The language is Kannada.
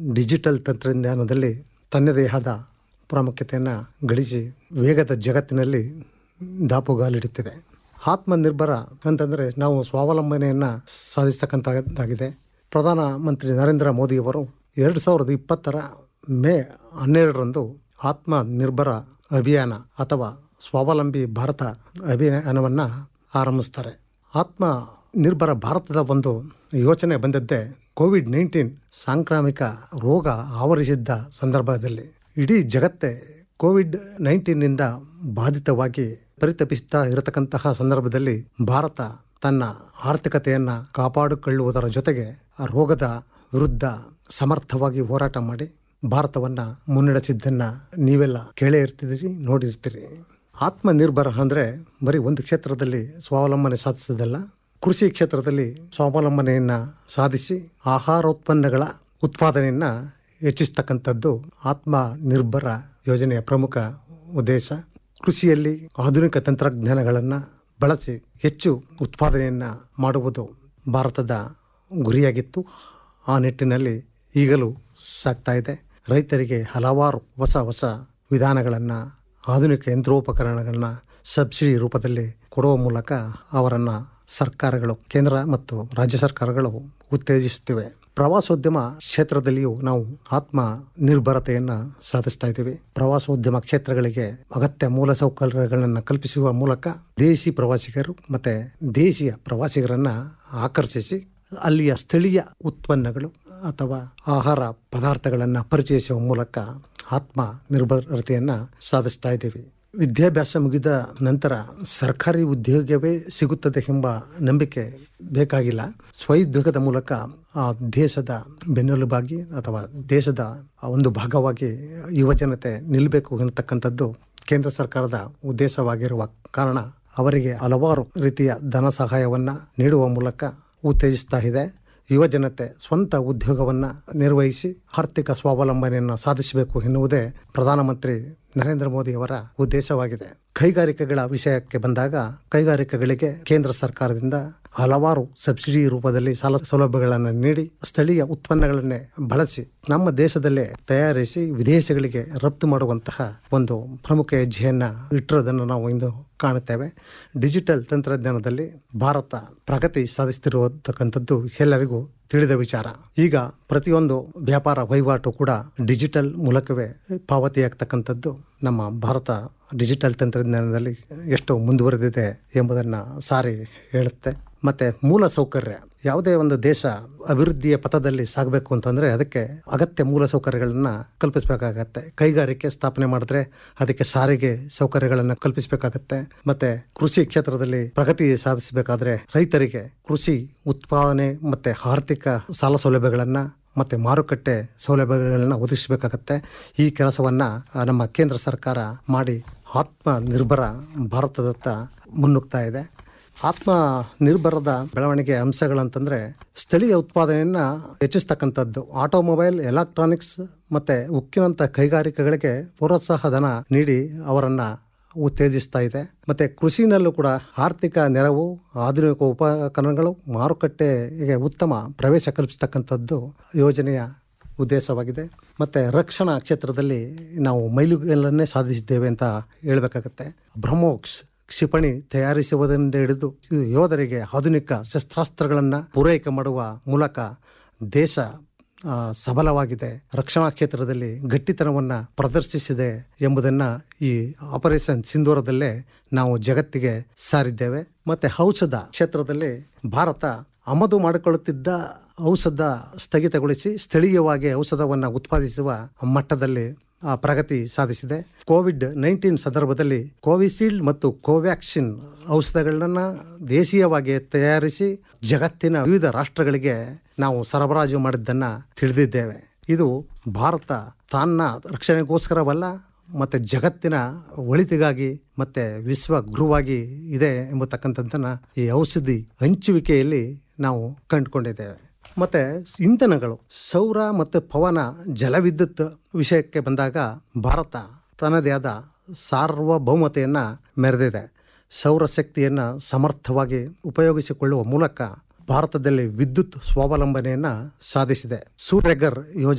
ಡಿಜಿಟಲ್ ತಂತ್ರಜ್ಞಾನದಲ್ಲಿ ತನ್ನದೇ ಆದ ಪ್ರಾಮುಖ್ಯತೆಯನ್ನು ಗಳಿಸಿ ವೇಗದ ಜಗತ್ತಿನಲ್ಲಿ ದಾಪುಗಾಲಿಡುತ್ತಿದೆ ಆತ್ಮನಿರ್ಭರ ಅಂತಂದರೆ ನಾವು ಸ್ವಾವಲಂಬನೆಯನ್ನು ಸಾಧಿಸ್ತಕ್ಕಂಥದ್ದಾಗಿದೆ ಪ್ರಧಾನಮಂತ್ರಿ ನರೇಂದ್ರ ಮೋದಿಯವರು ಎರಡು ಸಾವಿರದ ಇಪ್ಪತ್ತರ ಮೇ ಹನ್ನೆರಡರಂದು ಆತ್ಮ ನಿರ್ಭರ ಅಭಿಯಾನ ಅಥವಾ ಸ್ವಾವಲಂಬಿ ಭಾರತ ಅಭಿಯಾನವನ್ನು ಆರಂಭಿಸ್ತಾರೆ ಆತ್ಮ ನಿರ್ಭರ ಭಾರತದ ಒಂದು ಯೋಚನೆ ಬಂದದ್ದೇ ಕೋವಿಡ್ ನೈನ್ಟೀನ್ ಸಾಂಕ್ರಾಮಿಕ ರೋಗ ಆವರಿಸಿದ್ದ ಸಂದರ್ಭದಲ್ಲಿ ಇಡೀ ಜಗತ್ತೇ ಕೋವಿಡ್ ನೈನ್ಟೀನ್ನಿಂದ ಬಾಧಿತವಾಗಿ ಪರಿತಪಿಸ್ತಾ ಇರತಕ್ಕಂತಹ ಸಂದರ್ಭದಲ್ಲಿ ಭಾರತ ತನ್ನ ಆರ್ಥಿಕತೆಯನ್ನು ಕಾಪಾಡಿಕೊಳ್ಳುವುದರ ಜೊತೆಗೆ ಆ ರೋಗದ ವಿರುದ್ಧ ಸಮರ್ಥವಾಗಿ ಹೋರಾಟ ಮಾಡಿ ಭಾರತವನ್ನು ಮುನ್ನಡೆಸಿದ್ದನ್ನು ನೀವೆಲ್ಲ ಕೇಳೇ ಇರ್ತಿದ್ದೀರಿ ನೋಡಿರ್ತೀರಿ ಆತ್ಮನಿರ್ಭರ ಅಂದರೆ ಬರೀ ಒಂದು ಕ್ಷೇತ್ರದಲ್ಲಿ ಸ್ವಾವಲಂಬನೆ ಸಾಧಿಸೋದಲ್ಲ ಕೃಷಿ ಕ್ಷೇತ್ರದಲ್ಲಿ ಸ್ವಾವಲಂಬನೆಯನ್ನು ಸಾಧಿಸಿ ಆಹಾರೋತ್ಪನ್ನಗಳ ಉತ್ಪಾದನೆಯನ್ನು ಹೆಚ್ಚಿಸ್ತಕ್ಕಂಥದ್ದು ಆತ್ಮ ನಿರ್ಭರ ಯೋಜನೆಯ ಪ್ರಮುಖ ಉದ್ದೇಶ ಕೃಷಿಯಲ್ಲಿ ಆಧುನಿಕ ತಂತ್ರಜ್ಞಾನಗಳನ್ನು ಬಳಸಿ ಹೆಚ್ಚು ಉತ್ಪಾದನೆಯನ್ನು ಮಾಡುವುದು ಭಾರತದ ಗುರಿಯಾಗಿತ್ತು ಆ ನಿಟ್ಟಿನಲ್ಲಿ ಈಗಲೂ ಸಾಗ್ತಾ ಇದೆ ರೈತರಿಗೆ ಹಲವಾರು ಹೊಸ ಹೊಸ ವಿಧಾನಗಳನ್ನು ಆಧುನಿಕ ಯಂತ್ರೋಪಕರಣಗಳನ್ನ ಸಬ್ಸಿಡಿ ರೂಪದಲ್ಲಿ ಕೊಡುವ ಮೂಲಕ ಅವರನ್ನು ಸರ್ಕಾರಗಳು ಕೇಂದ್ರ ಮತ್ತು ರಾಜ್ಯ ಸರ್ಕಾರಗಳು ಉತ್ತೇಜಿಸುತ್ತಿವೆ ಪ್ರವಾಸೋದ್ಯಮ ಕ್ಷೇತ್ರದಲ್ಲಿಯೂ ನಾವು ಆತ್ಮ ನಿರ್ಭರತೆಯನ್ನು ಸಾಧಿಸ್ತಾ ಇದ್ದೀವಿ ಪ್ರವಾಸೋದ್ಯಮ ಕ್ಷೇತ್ರಗಳಿಗೆ ಅಗತ್ಯ ಮೂಲಸೌಕರ್ಯಗಳನ್ನು ಕಲ್ಪಿಸುವ ಮೂಲಕ ದೇಶಿ ಪ್ರವಾಸಿಗರು ಮತ್ತು ದೇಶೀಯ ಪ್ರವಾಸಿಗರನ್ನು ಆಕರ್ಷಿಸಿ ಅಲ್ಲಿಯ ಸ್ಥಳೀಯ ಉತ್ಪನ್ನಗಳು ಅಥವಾ ಆಹಾರ ಪದಾರ್ಥಗಳನ್ನು ಪರಿಚಯಿಸುವ ಮೂಲಕ ಆತ್ಮ ನಿರ್ಭರತೆಯನ್ನು ಸಾಧಿಸ್ತಾ ಇದ್ದೀವಿ ವಿದ್ಯಾಭ್ಯಾಸ ಮುಗಿದ ನಂತರ ಸರ್ಕಾರಿ ಉದ್ಯೋಗವೇ ಸಿಗುತ್ತದೆ ಎಂಬ ನಂಬಿಕೆ ಬೇಕಾಗಿಲ್ಲ ಸ್ವಉದ್ಯೋಗದ ಮೂಲಕ ಆ ದೇಶದ ಬೆನ್ನೆಲುಬಾಗಿ ಅಥವಾ ದೇಶದ ಒಂದು ಭಾಗವಾಗಿ ಯುವಜನತೆ ನಿಲ್ಲಬೇಕು ಎನ್ನತಕ್ಕಂಥದ್ದು ಕೇಂದ್ರ ಸರ್ಕಾರದ ಉದ್ದೇಶವಾಗಿರುವ ಕಾರಣ ಅವರಿಗೆ ಹಲವಾರು ರೀತಿಯ ಧನ ಸಹಾಯವನ್ನು ನೀಡುವ ಮೂಲಕ ಉತ್ತೇಜಿಸ್ತಾ ಇದೆ ಯುವಜನತೆ ಸ್ವಂತ ಉದ್ಯೋಗವನ್ನು ನಿರ್ವಹಿಸಿ ಆರ್ಥಿಕ ಸ್ವಾವಲಂಬನೆಯನ್ನು ಸಾಧಿಸಬೇಕು ಎನ್ನುವುದೇ ಪ್ರಧಾನಮಂತ್ರಿ ನರೇಂದ್ರ ಮೋದಿಯವರ ಉದ್ದೇಶವಾಗಿದೆ ಕೈಗಾರಿಕೆಗಳ ವಿಷಯಕ್ಕೆ ಬಂದಾಗ ಕೈಗಾರಿಕೆಗಳಿಗೆ ಕೇಂದ್ರ ಸರ್ಕಾರದಿಂದ ಹಲವಾರು ಸಬ್ಸಿಡಿ ರೂಪದಲ್ಲಿ ಸಾಲ ಸೌಲಭ್ಯಗಳನ್ನು ನೀಡಿ ಸ್ಥಳೀಯ ಉತ್ಪನ್ನಗಳನ್ನೇ ಬಳಸಿ ನಮ್ಮ ದೇಶದಲ್ಲೇ ತಯಾರಿಸಿ ವಿದೇಶಗಳಿಗೆ ರಫ್ತು ಮಾಡುವಂತಹ ಒಂದು ಪ್ರಮುಖ ಹೆಜ್ಜೆಯನ್ನು ಇಟ್ಟಿರೋದನ್ನು ನಾವು ಇಂದು ಕಾಣುತ್ತೇವೆ ಡಿಜಿಟಲ್ ತಂತ್ರಜ್ಞಾನದಲ್ಲಿ ಭಾರತ ಪ್ರಗತಿ ಸಾಧಿಸುತ್ತಿರುವತಕ್ಕಂಥದ್ದು ಎಲ್ಲರಿಗೂ ತಿಳಿದ ವಿಚಾರ ಈಗ ಪ್ರತಿಯೊಂದು ವ್ಯಾಪಾರ ವಹಿವಾಟು ಕೂಡ ಡಿಜಿಟಲ್ ಮೂಲಕವೇ ಪಾವತಿಯಾಗ್ತಕ್ಕಂಥದ್ದು ನಮ್ಮ ಭಾರತ ಡಿಜಿಟಲ್ ತಂತ್ರಜ್ಞಾನದಲ್ಲಿ ಎಷ್ಟು ಮುಂದುವರೆದಿದೆ ಎಂಬುದನ್ನು ಸಾರಿ ಹೇಳುತ್ತೆ ಮತ್ತೆ ಮೂಲ ಸೌಕರ್ಯ ಯಾವುದೇ ಒಂದು ದೇಶ ಅಭಿವೃದ್ಧಿಯ ಪಥದಲ್ಲಿ ಸಾಗಬೇಕು ಅಂತಂದ್ರೆ ಅದಕ್ಕೆ ಅಗತ್ಯ ಮೂಲ ಸೌಕರ್ಯಗಳನ್ನ ಕಲ್ಪಿಸಬೇಕಾಗತ್ತೆ ಕೈಗಾರಿಕೆ ಸ್ಥಾಪನೆ ಮಾಡಿದ್ರೆ ಅದಕ್ಕೆ ಸಾರಿಗೆ ಸೌಕರ್ಯಗಳನ್ನು ಕಲ್ಪಿಸಬೇಕಾಗತ್ತೆ ಮತ್ತೆ ಕೃಷಿ ಕ್ಷೇತ್ರದಲ್ಲಿ ಪ್ರಗತಿ ಸಾಧಿಸಬೇಕಾದ್ರೆ ರೈತರಿಗೆ ಕೃಷಿ ಉತ್ಪಾದನೆ ಮತ್ತೆ ಆರ್ಥಿಕ ಸಾಲ ಸೌಲಭ್ಯಗಳನ್ನ ಮತ್ತೆ ಮಾರುಕಟ್ಟೆ ಸೌಲಭ್ಯಗಳನ್ನ ಒದಗಿಸಬೇಕಾಗತ್ತೆ ಈ ಕೆಲಸವನ್ನ ಆ, ನಮ್ಮ ಕೇಂದ್ರ ಸರ್ಕಾರ ಮಾಡಿ ಆತ್ಮ ನಿರ್ಭರ ಭಾರತದತ್ತ ಮುನ್ನುಗ್ತಾ ಇದೆ ಆತ್ಮ ನಿರ್ಭರದ ಬೆಳವಣಿಗೆ ಅಂಶಗಳಂತಂದ್ರೆ ಸ್ಥಳೀಯ ಉತ್ಪಾದನೆಯನ್ನ ಹೆಚ್ಚಿಸ್ತಕ್ಕಂಥದ್ದು ಆಟೋಮೊಬೈಲ್ ಎಲೆಕ್ಟ್ರಾನಿಕ್ಸ್ ಮತ್ತೆ ಉಕ್ಕಿನಂತ ಕೈಗಾರಿಕೆಗಳಿಗೆ ಪ್ರೋತ್ಸಾಹ ಧನ ನೀಡಿ ಅವರನ್ನ ಉತ್ತೇಜಿಸ್ತಾ ಇದೆ ಮತ್ತೆ ಕೃಷಿನಲ್ಲೂ ಕೂಡ ಆರ್ಥಿಕ ನೆರವು ಆಧುನಿಕ ಉಪಕರಣಗಳು ಮಾರುಕಟ್ಟೆಗೆ ಉತ್ತಮ ಪ್ರವೇಶ ಕಲ್ಪಿಸ್ತಕ್ಕಂಥದ್ದು ಯೋಜನೆಯ ಉದ್ದೇಶವಾಗಿದೆ ಮತ್ತು ರಕ್ಷಣಾ ಕ್ಷೇತ್ರದಲ್ಲಿ ನಾವು ಮೈಲುಗಲ್ಲನ್ನೇ ಸಾಧಿಸಿದ್ದೇವೆ ಅಂತ ಹೇಳಬೇಕಾಗತ್ತೆ ಬ್ರಹ್ಮೋಕ್ಸ್ ಕ್ಷಿಪಣಿ ತಯಾರಿಸುವುದರಿಂದ ಹಿಡಿದು ಯೋಧರಿಗೆ ಆಧುನಿಕ ಶಸ್ತ್ರಾಸ್ತ್ರಗಳನ್ನು ಪೂರೈಕೆ ಮಾಡುವ ಮೂಲಕ ದೇಶ ಆ, ಸಬಲವಾಗಿದೆ ರಕ್ಷಣಾ ಕ್ಷೇತ್ರದಲ್ಲಿ ಗಟ್ಟಿತನವನ್ನು ಪ್ರದರ್ಶಿಸಿದೆ ಎಂಬುದನ್ನು ಈ ಆಪರೇಷನ್ ಸಿಂಧೂರದಲ್ಲೇ ನಾವು ಜಗತ್ತಿಗೆ ಸಾರಿದ್ದೇವೆ ಮತ್ತೆ ಔಷಧ ಕ್ಷೇತ್ರದಲ್ಲಿ ಭಾರತ ಆಮದು ಮಾಡಿಕೊಳ್ಳುತ್ತಿದ್ದ ಔಷಧ ಸ್ಥಗಿತಗೊಳಿಸಿ ಸ್ಥಳೀಯವಾಗಿ ಔಷಧವನ್ನು ಉತ್ಪಾದಿಸುವ ಮಟ್ಟದಲ್ಲಿ ಆ, ಪ್ರಗತಿ ಸಾಧಿಸಿದೆ ಕೋವಿಡ್ ನೈನ್ಟೀನ್ ಸಂದರ್ಭದಲ್ಲಿ ಕೋವಿಶೀಲ್ಡ್ ಮತ್ತು ಕೋವ್ಯಾಕ್ಸಿನ್ ಔಷಧಗಳನ್ನ ದೇಶೀಯವಾಗಿ ತಯಾರಿಸಿ ಜಗತ್ತಿನ ವಿವಿಧ ರಾಷ್ಟ್ರಗಳಿಗೆ ನಾವು ಸರಬರಾಜು ಮಾಡಿದ್ದನ್ನ ತಿಳಿದಿದ್ದೇವೆ ಇದು ಭಾರತ ತನ್ನ ರಕ್ಷಣೆಗೋಸ್ಕರವಲ್ಲ ಮತ್ತೆ ಜಗತ್ತಿನ ಒಳಿತಿಗಾಗಿ ಮತ್ತೆ ವಿಶ್ವ ಗುರುವಾಗಿ ಇದೆ ಎಂಬತಕ್ಕಂಥದ್ದನ್ನ ಈ ಔಷಧಿ ಹಂಚುವಿಕೆಯಲ್ಲಿ ನಾವು ಕಂಡುಕೊಂಡಿದ್ದೇವೆ ಮತ್ತೆ ಇಂಧನಗಳು ಸೌರ ಮತ್ತು ಪವನ ಜಲವಿದ್ಯುತ್ ವಿಷಯಕ್ಕೆ ಬಂದಾಗ ಭಾರತ ತನ್ನದೇ ಆದ ಸಾರ್ವಭೌಮತೆಯನ್ನು ಮೆರೆದಿದೆ ಸೌರಶಕ್ತಿಯನ್ನು ಸಮರ್ಥವಾಗಿ ಉಪಯೋಗಿಸಿಕೊಳ್ಳುವ ಮೂಲಕ ಭಾರತದಲ್ಲಿ ವಿದ್ಯುತ್ ಸ್ವಾವಲಂಬನೆಯನ್ನು ಸಾಧಿಸಿದೆ ಸೂರ್ಯಗರ್ ಯೋಜನೆ